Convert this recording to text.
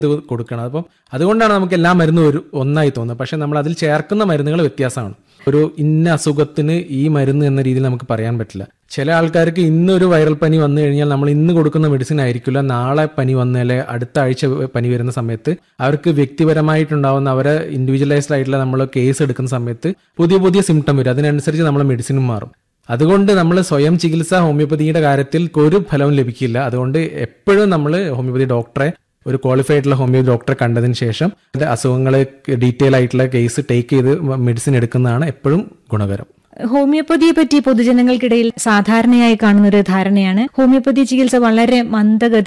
ഇത് കൊടുക്കണം അപ്പം അതുകൊണ്ടാണ് നമുക്ക് എല്ലാ മരുന്നും ഒരു ഒന്നായി തോന്നുന്നത് പക്ഷെ നമ്മൾ അതിൽ ചേർക്കുന്ന മരുന്നുകൾ വ്യത്യാസമാണ് ഒരു ഇന്ന അസുഖത്തിന് ഈ മരുന്ന് എന്ന രീതിയിൽ നമുക്ക് പറയാൻ പറ്റില്ല ചില ആൾക്കാർക്ക് ഇന്നൊരു വൈറൽ പനി വന്നു കഴിഞ്ഞാൽ നമ്മൾ ഇന്ന് കൊടുക്കുന്ന മെഡിസിൻ ആയിരിക്കില്ല നാളെ പനി വന്നാലേ അടുത്ത ആഴ്ച പനി വരുന്ന സമയത്ത് അവർക്ക് വ്യക്തിപരമായിട്ടുണ്ടാവുന്ന അവരെ ഇൻഡിവിജ്വലൈസ്ഡ് ആയിട്ടുള്ള നമ്മൾ കേസ് എടുക്കുന്ന സമയത്ത് പുതിയ പുതിയ സിംറ്റം വരും അതിനനുസരിച്ച് നമ്മൾ മെഡിസിനും മാറും അതുകൊണ്ട് നമ്മൾ സ്വയം ചികിത്സ ഹോമിയോപ്പതിയുടെ കാര്യത്തിൽ ഒരു ഫലവും ലഭിക്കില്ല അതുകൊണ്ട് എപ്പോഴും നമ്മൾ ഹോമിയോപ്പതി ഡോക്ടറെ ഒരു ക്വാളിഫൈഡ് ആയിട്ടുള്ള ഹോമിയോ ഡോക്ടറെ കണ്ടതിന് ശേഷം അതിന്റെ അസുഖങ്ങൾ ഡീറ്റെയിൽ ആയിട്ടുള്ള കേസ് ടേക്ക് ചെയ്ത് മെഡിസിൻ എടുക്കുന്നതാണ് എപ്പോഴും ഗുണകരം ഹോമിയോപ്പതിയെ പറ്റി പൊതുജനങ്ങൾക്കിടയിൽ സാധാരണയായി കാണുന്ന ഒരു ധാരണയാണ് ഹോമിയോപ്പതി ചികിത്സ വളരെ മന്ദഗതി